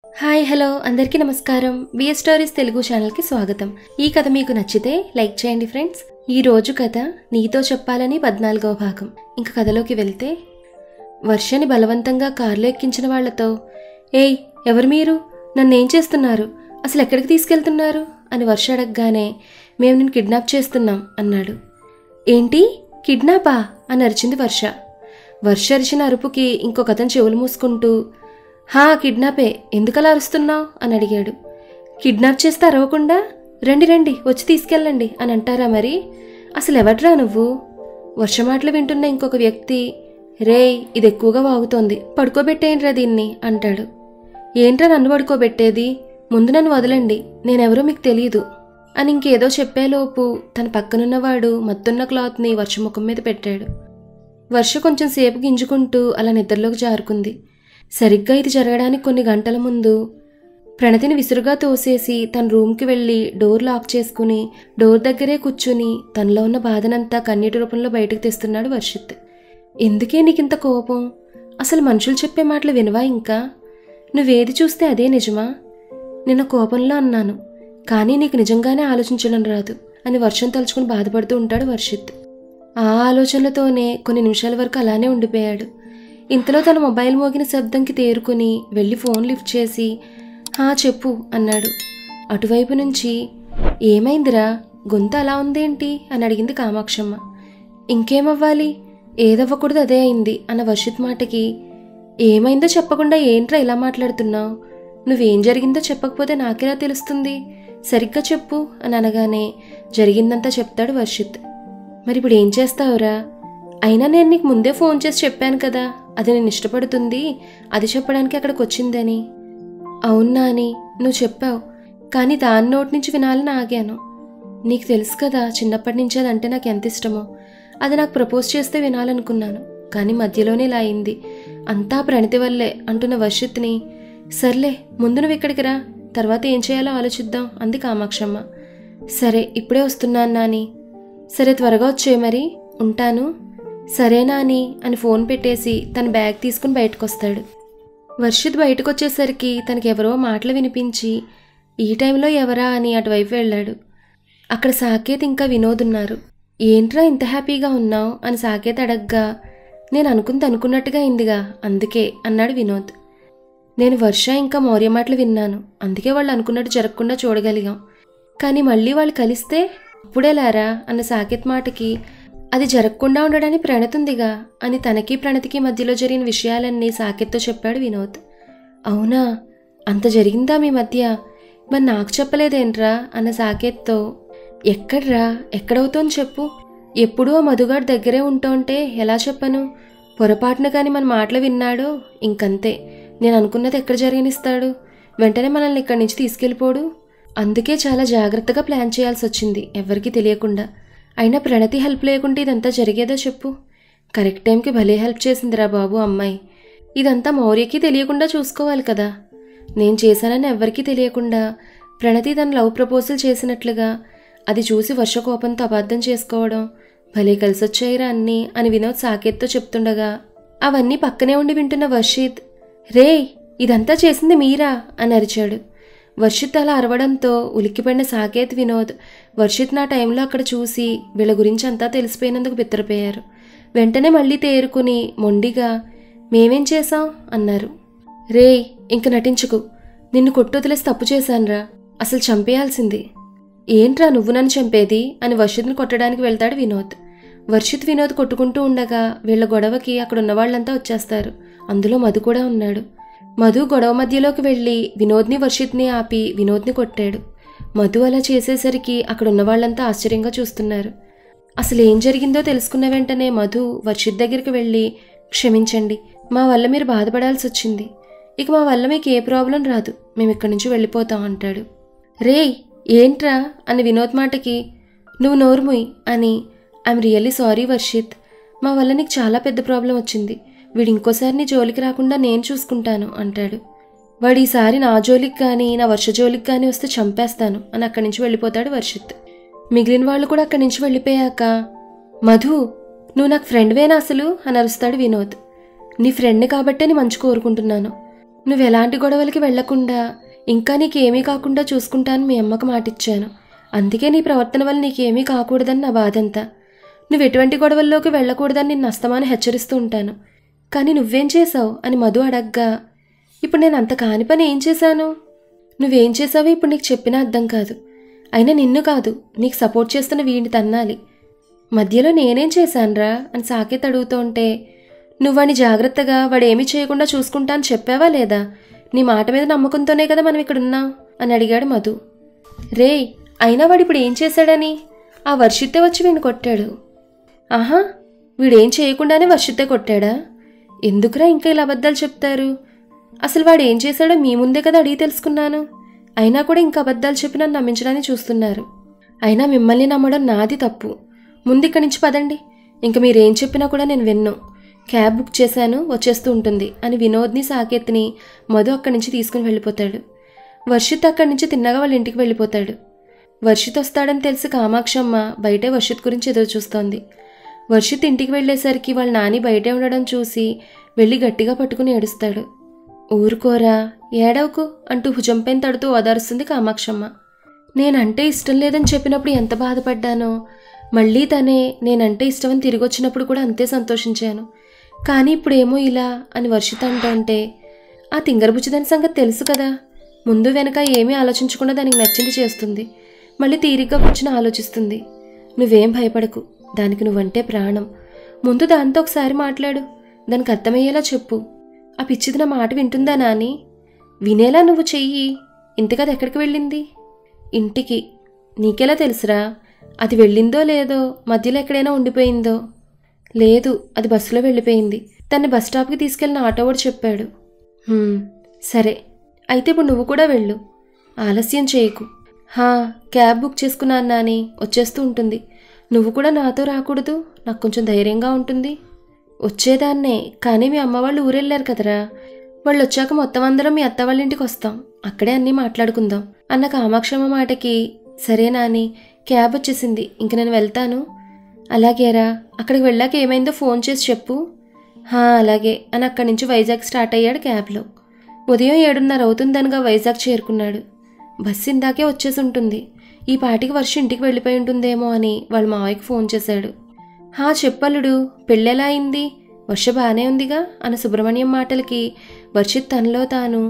hi hello అందరికీ నమస్కారం BS stories Telugu ఛానల్కి స్వాగతం ఈ కథ మీకు నచ్చితే లైక్ చేయండి ఫ్రెండ్స్ ఈ రోజు కథ నీతో చెప్పాలని పద్నాలుగవ భాగం ఇంక కథలోకి వెళ్తే వర్షని బలవంతంగా కారులో ఎక్కించిన వాళ్లతో ఏయ్ ఎవరు మీరు నన్నేం చేస్తున్నారు అసలు ఎక్కడికి తీసుకెళ్తున్నారు అని వర్ష అడగగానే మేము నిన్ను కిడ్నాప్ చేస్తున్నాం అన్నాడు ఏంటి కిడ్నాపా అని అరిచింది వర్ష వర్ష అరిచిన అరుపుకి ఇంకొక అతను చెవులు మూసుకుంటూ హా కిడ్నాపే ఎందుకలా అరుస్తున్నావు అని అడిగాడు కిడ్నాప్ చేస్తే అరవకుండా రండి రండి వచ్చి తీసుకెళ్ళండి అని అంటారా మరి అసలు ఎవడ్రా నువ్వు వర్ష మాటలు వింటున్న ఇంకొక వ్యక్తి రేయ్ ఇది ఎక్కువగా వాగుతోంది పడుకోబెట్టేయండిరా దీన్ని అంటాడు ఏంట్రా నన్ను పడుకోబెట్టేది ముందు నన్ను వదలండి నేనెవరో మీకు తెలియదు అని ఇంకేదో చెప్పేలోపు తన పక్కనున్నవాడు మత్తున్న క్లాత్ని వర్ష ముఖం మీద పెట్టాడు వర్ష కొంచెం సేపు గింజుకుంటూ అలా నిద్రలోకి జారుకుంది సరిగ్గా ఇది జరగడానికి కొన్ని గంటల ముందు ప్రణతిని విసురుగా తోసేసి తన రూమ్కి వెళ్ళి డోర్ లాక్ చేసుకుని డోర్ దగ్గరే కూర్చుని తనలో ఉన్న బాధనంతా కన్నీటి రూపంలో బయటకు తెస్తున్నాడు వర్షిత్ ఎందుకే నీకింత కోపం అసలు మనుషులు చెప్పే మాటలు వినవా ఇంకా నువ్వేది చూస్తే అదే నిజమా నిన్న కోపంలో అన్నాను కానీ నీకు నిజంగానే ఆలోచించడం రాదు అని వర్షం తలుచుకుని బాధపడుతూ ఉంటాడు వర్షిత్ ఆ ఆలోచనలతోనే కొన్ని నిమిషాల వరకు అలానే ఉండిపోయాడు ఇంతలో తన మొబైల్ మోగిన శబ్దంకి తేరుకుని వెళ్ళి ఫోన్ లిఫ్ట్ చేసి హా చెప్పు అన్నాడు అటువైపు నుంచి ఏమైందిరా గొంతు అలా ఉందేంటి అని అడిగింది కామాక్షమ్మ ఇంకేమవ్వాలి ఏదవ్వకూడదు అదే అయింది అన్న వర్షిత్ మాటకి ఏమైందో చెప్పకుండా ఏంట్రా ఇలా మాట్లాడుతున్నావు నువ్వేం జరిగిందో చెప్పకపోతే నాకెలా తెలుస్తుంది సరిగ్గా చెప్పు అని అనగానే జరిగిందంతా చెప్తాడు వర్షిత్ మరి ఇప్పుడు ఏం చేస్తావురా అయినా నేను నీకు ముందే ఫోన్ చేసి చెప్పాను కదా అది నేను ఇష్టపడుతుంది అది చెప్పడానికి అక్కడికి వచ్చిందని అవునా అని నువ్వు చెప్పావు కానీ దాని నోటి నుంచి వినాలని ఆగాను నీకు తెలుసు కదా చిన్నప్పటి నుంచి అదంటే నాకు ఎంత ఇష్టమో అది నాకు ప్రపోజ్ చేస్తే వినాలనుకున్నాను కానీ మధ్యలోనే ఇలా అయింది అంతా ప్రణతి వల్లే అంటున్న వర్షిత్ని సర్లే ముందు నువ్వు ఇక్కడికి రా తర్వాత ఏం చేయాలో ఆలోచిద్దాం అంది కామాక్షమ్మ సరే ఇప్పుడే వస్తున్నాను నాని సరే త్వరగా వచ్చే మరి ఉంటాను సరేనా అని అని ఫోన్ పెట్టేసి తన బ్యాగ్ తీసుకుని బయటకు వస్తాడు వర్షిత్ బయటకు వచ్చేసరికి తనకి ఎవరో మాటలు వినిపించి ఈ టైంలో ఎవరా అని అటువైపు వెళ్ళాడు అక్కడ సాకేత్ ఇంకా వినోద్ ఉన్నారు ఏంట్రా ఇంత హ్యాపీగా ఉన్నావు అని సాకేత్ అడగ్గా నేను అనుకుంది అనుకున్నట్టుగా అయిందిగా అందుకే అన్నాడు వినోద్ నేను వర్ష ఇంకా మౌర్య మాటలు విన్నాను అందుకే వాళ్ళు అనుకున్నట్టు జరగకుండా చూడగలిగాం కానీ మళ్ళీ వాళ్ళు కలిస్తే అప్పుడే లారా అన్న సాకేత్ మాటకి అది జరగకుండా ఉండడానికి ప్రణతుందిగా అని తనకి ప్రణతికి మధ్యలో జరిగిన విషయాలన్నీ సాకేత్తో చెప్పాడు వినోద్ అవునా అంత జరిగిందా మీ మధ్య మరి నాకు చెప్పలేదేంట్రా అన్న సాకేత్తో ఎక్కడ్రా ఎక్కడవుతోంది చెప్పు ఎప్పుడూ ఆ మధుగాడు దగ్గరే ఉంటుంటే ఎలా చెప్పను పొరపాటున కానీ మన మాటలు విన్నాడో ఇంకంతే నేను అనుకున్నది ఎక్కడ జరిగినిస్తాడు వెంటనే మనల్ని ఇక్కడి నుంచి తీసుకెళ్ళిపోడు అందుకే చాలా జాగ్రత్తగా ప్లాన్ చేయాల్సి వచ్చింది ఎవరికీ తెలియకుండా అయినా ప్రణతి హెల్ప్ లేకుంటే ఇదంతా జరిగేదో చెప్పు కరెక్ట్ టైంకి భలే హెల్ప్ చేసిందిరా బాబు అమ్మాయి ఇదంతా మౌర్యకి తెలియకుండా చూసుకోవాలి కదా నేను చేశానని ఎవ్వరికీ తెలియకుండా ప్రణతి తన లవ్ ప్రపోజల్ చేసినట్లుగా అది చూసి వర్ష కోపంతో అబద్ధం చేసుకోవడం భలే కలిసొచ్చాయిరా అన్నీ అని వినోద్ సాకేత్తో చెప్తుండగా అవన్నీ పక్కనే ఉండి వింటున్న వర్షిత్ రేయ్ ఇదంతా చేసింది మీరా అని అరిచాడు వర్షిత్ అలా అరవడంతో ఉలిక్కిపడిన సాకేత్ వినోద్ వర్షిత్ నా టైంలో అక్కడ చూసి వీళ్ళ గురించి అంతా తెలిసిపోయినందుకు బిత్తరపోయారు వెంటనే మళ్ళీ తేరుకుని మొండిగా మేమేం చేశాం అన్నారు రేయ్ ఇంక నటించుకు నిన్ను కొట్టొదిలేసి తప్పు చేశానురా అసలు చంపేయాల్సింది ఏంట్రా నువ్వు నన్ను చంపేది అని వర్షిత్ని కొట్టడానికి వెళ్తాడు వినోద్ వర్షిత్ వినోద్ కొట్టుకుంటూ ఉండగా వీళ్ళ గొడవకి అక్కడ ఉన్న వాళ్ళంతా వచ్చేస్తారు అందులో మధు కూడా ఉన్నాడు మధు గొడవ మధ్యలోకి వెళ్ళి వినోద్ని వర్షిత్ని ఆపి వినోద్ని కొట్టాడు మధు అలా చేసేసరికి అక్కడ ఉన్న వాళ్ళంతా ఆశ్చర్యంగా చూస్తున్నారు అసలు ఏం జరిగిందో తెలుసుకున్న వెంటనే మధు వర్షిత్ దగ్గరికి వెళ్ళి క్షమించండి మా వల్ల మీరు బాధపడాల్సి వచ్చింది ఇక మా వల్ల మీకు ఏ ప్రాబ్లం రాదు మేము ఇక్కడి నుంచి వెళ్ళిపోతాం అంటాడు రేయ్ ఏంట్రా అని వినోద్ మాటకి నువ్వు నోరుముయ్ అని ఐఎమ్ రియల్లీ సారీ వర్షిత్ మా వల్ల నీకు చాలా పెద్ద ప్రాబ్లం వచ్చింది వీడు ఇంకోసారి నీ జోలికి రాకుండా నేను చూసుకుంటాను అంటాడు వాడు ఈసారి నా జోలికి కానీ నా వర్ష జోలికి కానీ వస్తే చంపేస్తాను అని అక్కడి నుంచి వెళ్ళిపోతాడు వర్షిత్ మిగిలిన వాళ్ళు కూడా అక్కడి నుంచి వెళ్ళిపోయాక మధు నువ్వు నాకు ఫ్రెండ్వేనా అసలు అని అరుస్తాడు వినోద్ నీ ఫ్రెండ్ని కాబట్టే నీ మంచి కోరుకుంటున్నాను నువ్వు ఎలాంటి గొడవలకి వెళ్లకుండా ఇంకా నీకేమీ కాకుండా చూసుకుంటాను మీ అమ్మకు మాటిచ్చాను అందుకే నీ ప్రవర్తన వల్ల నీకేమీ కాకూడదని నా బాధంతా నువ్వు ఎటువంటి గొడవల్లోకి వెళ్ళకూడదని నిన్ను అస్తమాను హెచ్చరిస్తూ ఉంటాను కానీ నువ్వేం చేశావు అని మధు అడగ్గా ఇప్పుడు నేను అంత కాని పని ఏం చేశాను నువ్వేం చేసావో ఇప్పుడు నీకు చెప్పినా అర్థం కాదు అయినా నిన్ను కాదు నీకు సపోర్ట్ చేస్తున్న వీడిని తన్నాలి మధ్యలో నేనేం చేశానురా అని సాకేత్ అడుగుతూ ఉంటే నువ్వని జాగ్రత్తగా వాడేమీ చేయకుండా చూసుకుంటా అని చెప్పావా లేదా నీ మాట మీద నమ్మకంతోనే కదా మనం ఇక్కడ ఉన్నాం అని అడిగాడు మధు రే అయినా వాడు ఇప్పుడు ఏం చేశాడని ఆ వర్షిత్తే వచ్చి వీడిని కొట్టాడు ఆహా వీడేం చేయకుండానే వర్షిత్తే కొట్టాడా ఎందుకురా ఇంకా ఇలా అబద్ధాలు చెప్తారు అసలు వాడు ఏం చేశాడో మీ ముందే కదా అడిగి తెలుసుకున్నాను అయినా కూడా ఇంకా అబద్ధాలు చెప్పి నన్ను నమ్మించడానికి చూస్తున్నారు అయినా మిమ్మల్ని నమ్మడం నాది తప్పు ముందు ఇక్కడి నుంచి పదండి ఇంకా మీరేం చెప్పినా కూడా నేను విన్ను క్యాబ్ బుక్ చేశాను వచ్చేస్తూ ఉంటుంది అని వినోద్ని సాకేత్ని మధు అక్కడి నుంచి తీసుకుని వెళ్ళిపోతాడు వర్షిత్ అక్కడి నుంచి తిన్నగా వాళ్ళ ఇంటికి వెళ్ళిపోతాడు వర్షిత్ వస్తాడని తెలిసి కామాక్షమ్మ బయటే వర్షిత్ గురించి ఎదురు చూస్తోంది వర్షిత్ ఇంటికి వెళ్ళేసరికి వాళ్ళ నాని బయటే ఉండడం చూసి వెళ్ళి గట్టిగా పట్టుకుని ఏడుస్తాడు ఊరుకోరా ఏడవకు అంటూ భుజంపైన తడుతూ ఓదారుస్తుంది కామాక్షమ్మ నేనంటే ఇష్టం లేదని చెప్పినప్పుడు ఎంత బాధపడ్డానో మళ్ళీ తనే నేనంటే ఇష్టమని తిరిగి వచ్చినప్పుడు కూడా అంతే సంతోషించాను కానీ ఇప్పుడేమో ఇలా అని వర్షిత అంటుంటే ఆ తింగరబుచ్చిదాని సంగతి తెలుసు కదా ముందు వెనక ఏమీ ఆలోచించకుండా దానికి నచ్చింది చేస్తుంది మళ్ళీ తీరిగ్గా కూర్చుని ఆలోచిస్తుంది నువ్వేం భయపడకు దానికి నువ్వంటే ప్రాణం ముందు దాంతో ఒకసారి మాట్లాడు దానికి అర్థమయ్యేలా చెప్పు ఆ పిచ్చిది నా మాట వింటుందా నాని వినేలా నువ్వు చెయ్యి ఇంతకది ఎక్కడికి వెళ్ళింది ఇంటికి నీకెలా తెలుసురా అది వెళ్ళిందో లేదో మధ్యలో ఎక్కడైనా ఉండిపోయిందో లేదు అది బస్సులో వెళ్ళిపోయింది తన్ని బస్ స్టాప్కి తీసుకెళ్ళిన ఆటోవాడు చెప్పాడు "హ్మ్, సరే అయితే ఇప్పుడు నువ్వు కూడా వెళ్ళు ఆలస్యం చేయకు హా క్యాబ్ బుక్ చేసుకున్నాను నాని వచ్చేస్తూ ఉంటుంది నువ్వు కూడా నాతో రాకూడదు నాకు కొంచెం ధైర్యంగా ఉంటుంది వచ్చేదాన్నే కానీ మీ అమ్మ వాళ్ళు ఊరెళ్ళారు కదరా వాళ్ళు వచ్చాక మొత్తం అందరం మీ అత్త వాళ్ళ ఇంటికి వస్తాం అక్కడే అన్నీ మాట్లాడుకుందాం అన్న కామాక్షమ్మ మాటకి సరే నాని క్యాబ్ వచ్చేసింది ఇంక నేను వెళ్తాను అలాగేరా అక్కడికి వెళ్ళాక ఏమైందో ఫోన్ చేసి చెప్పు హా అలాగే అని అక్కడి నుంచి వైజాగ్ స్టార్ట్ అయ్యాడు క్యాబ్లో ఉదయం ఏడున్నర అవుతుందనగా వైజాగ్ చేరుకున్నాడు బస్సు ఇందాకే వచ్చేసి ఉంటుంది ఈ పాటికి వర్షం ఇంటికి వెళ్ళిపోయి ఉంటుందేమో అని వాళ్ళ మావయ్యకి ఫోన్ చేశాడు హా చెప్పలుడు పెళ్ళెలా అయింది వర్ష బాగానే ఉందిగా అన్న సుబ్రహ్మణ్యం మాటలకి వర్షిత్ తనలో తాను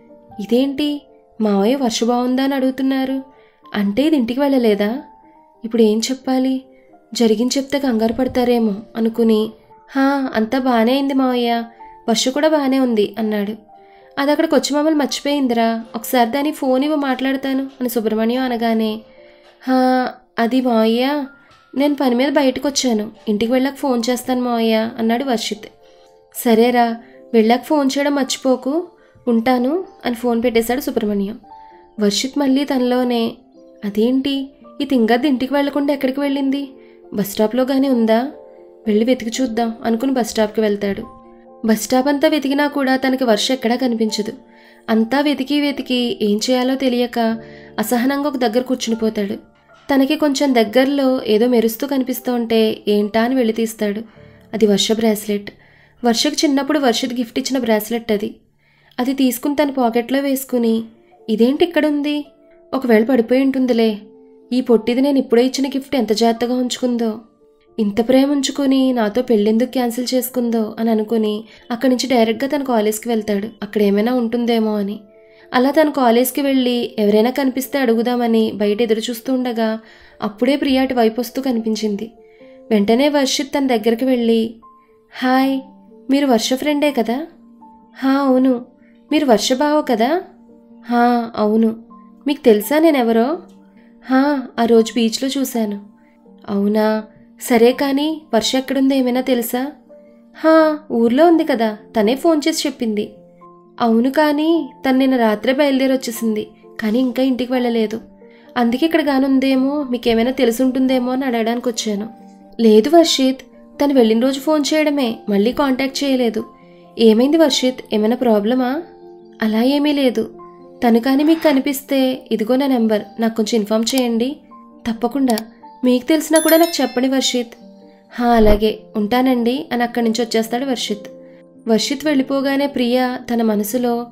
ఇదేంటి మావయ్య వర్ష బాగుందా అని అడుగుతున్నారు అంటే ఇది ఇంటికి వెళ్ళలేదా ఇప్పుడు ఏం చెప్పాలి జరిగింది చెప్తే కంగారు పడతారేమో అనుకుని హా అంతా బాగానే అయింది మావయ్య వర్ష కూడా బాగానే ఉంది అన్నాడు అది అక్కడికి వచ్చి మమ్మల్ని మర్చిపోయిందిరా ఒకసారి దాని ఫోన్ ఇవ్వ మాట్లాడతాను అని సుబ్రహ్మణ్యం అనగానే హా అది మావయ్య నేను పని మీద బయటకు వచ్చాను ఇంటికి వెళ్ళాక ఫోన్ చేస్తాను మావయ్య అన్నాడు వర్షిత్ సరేరా వెళ్ళాక ఫోన్ చేయడం మర్చిపోకు ఉంటాను అని ఫోన్ పెట్టేశాడు సుబ్రహ్మణ్యం వర్షిత్ మళ్ళీ తనలోనే అదేంటి ఈ తింగద్ది ఇంటికి వెళ్లకుండా ఎక్కడికి వెళ్ళింది బస్ స్టాప్లో గానీ ఉందా వెళ్ళి వెతికి చూద్దాం అనుకుని బస్ స్టాప్కి వెళ్తాడు బస్ స్టాప్ అంతా వెతికినా కూడా తనకి వర్ష ఎక్కడా కనిపించదు అంతా వెతికి వెతికి ఏం చేయాలో తెలియక అసహనంగా ఒక దగ్గర కూర్చునిపోతాడు తనకి కొంచెం దగ్గరలో ఏదో మెరుస్తూ కనిపిస్తూ ఉంటే ఏంటా అని వెళ్ళి తీస్తాడు అది వర్ష బ్రాస్లెట్ వర్షకు చిన్నప్పుడు వర్షత్ గిఫ్ట్ ఇచ్చిన బ్రాస్లెట్ అది అది తీసుకుని తన పాకెట్లో వేసుకుని ఇదేంటి ఇక్కడ ఉంది ఒకవేళ పడిపోయి ఉంటుందిలే ఈ పొట్టిది నేను ఇప్పుడే ఇచ్చిన గిఫ్ట్ ఎంత జాగ్రత్తగా ఉంచుకుందో ఇంత ప్రేమ ఉంచుకొని నాతో పెళ్ళెందుకు క్యాన్సిల్ చేసుకుందో అని అనుకుని అక్కడి నుంచి డైరెక్ట్గా తన కాలేజ్కి వెళ్తాడు అక్కడ ఏమైనా ఉంటుందేమో అని అలా తన కాలేజ్కి వెళ్ళి ఎవరైనా కనిపిస్తే అడుగుదామని బయట ఎదురు చూస్తూ ఉండగా అప్పుడే ప్రియా అటు వైపు వస్తూ కనిపించింది వెంటనే వర్షిత్ తన దగ్గరికి వెళ్ళి హాయ్ మీరు వర్ష ఫ్రెండే కదా హా అవును మీరు వర్ష బావ కదా హా అవును మీకు తెలుసా నేనెవరో హా ఆ రోజు బీచ్లో చూశాను అవునా సరే కానీ వర్ష ఎక్కడుందో ఏమైనా తెలుసా హా ఊర్లో ఉంది కదా తనే ఫోన్ చేసి చెప్పింది అవును కానీ తను నిన్న రాత్రే బయలుదేరి వచ్చేసింది కానీ ఇంకా ఇంటికి వెళ్ళలేదు అందుకే ఇక్కడ గానుందేమో మీకేమైనా తెలుసుంటుందేమో అని అడగడానికి వచ్చాను లేదు వర్షిత్ తను వెళ్ళిన రోజు ఫోన్ చేయడమే మళ్ళీ కాంటాక్ట్ చేయలేదు ఏమైంది వర్షిత్ ఏమైనా ప్రాబ్లమా అలా ఏమీ లేదు తను కానీ మీకు కనిపిస్తే ఇదిగో నా నెంబర్ నాకు కొంచెం ఇన్ఫామ్ చేయండి తప్పకుండా మీకు తెలిసినా కూడా నాకు చెప్పండి వర్షిత్ హా అలాగే ఉంటానండి అని అక్కడి నుంచి వచ్చేస్తాడు వర్షిత్ వర్షిత్ వెళ్ళిపోగానే ప్రియ తన మనసులో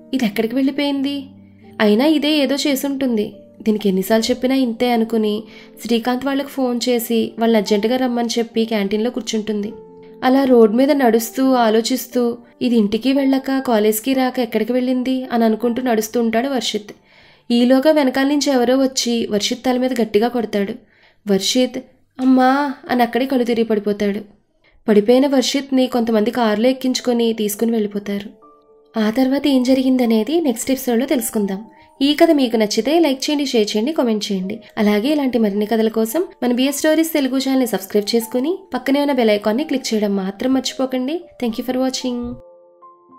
ఇది ఎక్కడికి వెళ్ళిపోయింది అయినా ఇదే ఏదో చేసుంటుంది దీనికి ఎన్నిసార్లు చెప్పినా ఇంతే అనుకుని శ్రీకాంత్ వాళ్ళకి ఫోన్ చేసి వాళ్ళని అర్జెంటుగా రమ్మని చెప్పి క్యాంటీన్లో కూర్చుంటుంది అలా రోడ్ మీద నడుస్తూ ఆలోచిస్తూ ఇది ఇంటికి వెళ్ళక కాలేజ్కి రాక ఎక్కడికి వెళ్ళింది అని అనుకుంటూ నడుస్తూ ఉంటాడు వర్షిత్ ఈలోగా వెనకాల నుంచి ఎవరో వచ్చి వర్షిత్ తల మీద గట్టిగా కొడతాడు వర్షిత్ అమ్మా అని అక్కడే కళ్ళు తిరిగి పడిపోతాడు పడిపోయిన వర్షిత్ని కొంతమంది కారులో ఎక్కించుకొని తీసుకుని వెళ్ళిపోతారు ఆ తర్వాత ఏం జరిగిందనేది నెక్స్ట్ ఎపిసోడ్లో తెలుసుకుందాం ఈ కథ మీకు నచ్చితే లైక్ చేయండి షేర్ చేయండి కామెంట్ చేయండి అలాగే ఇలాంటి మరిన్ని కథల కోసం మన బిఎస్ స్టోరీస్ తెలుగు ఛానల్ని సబ్స్క్రైబ్ చేసుకుని పక్కనే ఉన్న బెల్ ఐకాన్ని క్లిక్ చేయడం మాత్రం మర్చిపోకండి థ్యాంక్ యూ ఫర్ వాచింగ్